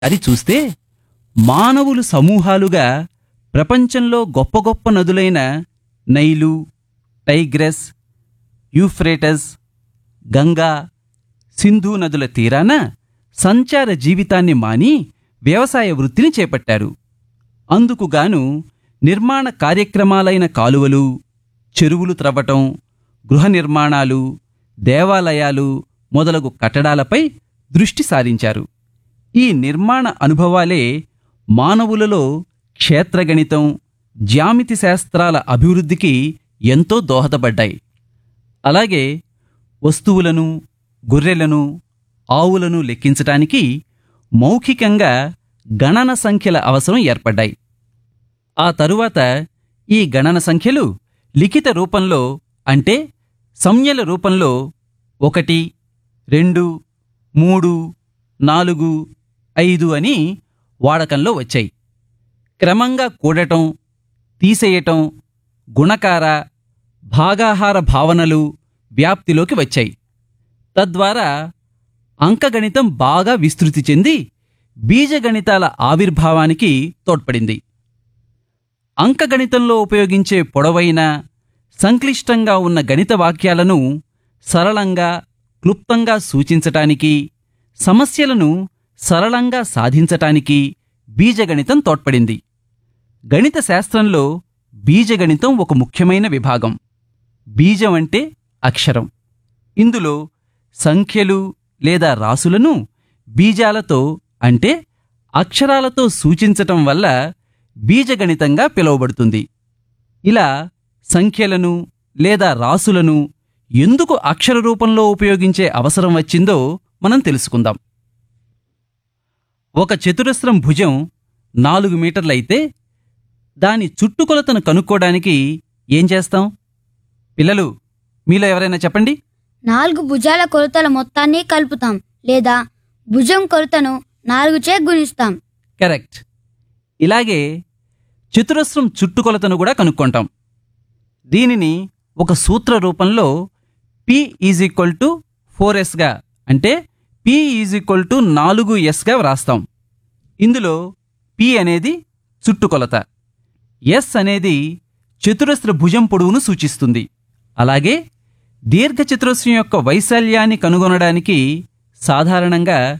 అది చూస్తే మానవులు సమూహాలుగా ప్రపంచంలో గొప్ప గొప్ప నదులైన Nile Tigris Euphrates Ganga Sindhu నదుల తీరాన సంచార జీవితాన్ని మాని వ్యవసాయ వృత్తిని చేపట్టారు అందుకుగాను నిర్మాణ కార్యక్రమాలైన కాలువలు చెరువులు త్రవ్వటం గృహ నిర్మాణాలు దేవాలయాలు మొదలగు కట్టడాలపై దృష్టి సారించారు ఈ నిర్మాణ అనుభవాలే మానవులలో క్షేత్రగణితం జ్యామితి శాస్త్రాల అభివృద్ధికి ఎంతో దోహదపడ్డాయి అలాగే వస్తువులను గొర్రెలను ఆవులను లెక్కించటానికి మౌఖికంగా గణన సంఖ్యల అవసరం ఏర్పడ్డాయి ఆ తరువాత ఈ గణన సంఖ్యలు లిఖిత రూపంలో అంటే సంజ్ఞల రూపంలో ఒకటి రెండు మూడు నాలుగు ఐదు అని వాడకంలో వచ్చాయి క్రమంగా కూడటం తీసేయటం గుణకార భాగాహార భావనలు వ్యాప్తిలోకి వచ్చాయి తద్వారా అంకగణితం బాగా విస్తృతి చెంది బీజగణితాల ఆవిర్భావానికి తోడ్పడింది అంకగణితంలో ఉపయోగించే పొడవైన సంక్లిష్టంగా ఉన్న గణిత వాక్యాలను సరళంగా క్లుప్తంగా సూచించటానికి సమస్యలను సరళంగా సాధించటానికి బీజగణితం తోడ్పడింది గణిత శాస్త్రంలో బీజగణితం ఒక ముఖ్యమైన విభాగం బీజం అంటే అక్షరం ఇందులో సంఖ్యలు లేదా రాసులను బీజాలతో అంటే అక్షరాలతో సూచించటం వల్ల బీజగణితంగా పిలువబడుతుంది ఇలా సంఖ్యలను లేదా రాసులను ఎందుకు అక్షర రూపంలో ఉపయోగించే అవసరం వచ్చిందో మనం తెలుసుకుందాం ఒక చతురస్రం భుజం నాలుగు మీటర్లయితే దాని చుట్టుకొలతను కనుక్కోవడానికి ఏం చేస్తాం పిల్లలు మీలో ఎవరైనా చెప్పండి నాలుగు భుజాల కొలతల మొత్తాన్ని కలుపుతాం లేదా భుజం కొలతను నాలుగు చే గుణిస్తాం కరెక్ట్ ఇలాగే చతురస్రం చుట్టుకొలతను కూడా కనుక్కుంటాం దీనిని ఒక సూత్ర రూపంలో P is equal to four ఎస్గా అంటే పి ఈజ్ ఈక్వల్ టు నాలుగు ఎస్గా వ్రాస్తాం ఇందులో పి అనేది చుట్టుకొలత ఎస్ అనేది చతురస్ర భుజం పొడవును సూచిస్తుంది అలాగే దీర్ఘచతురస్రం యొక్క వైశాల్యాన్ని కనుగొనడానికి సాధారణంగా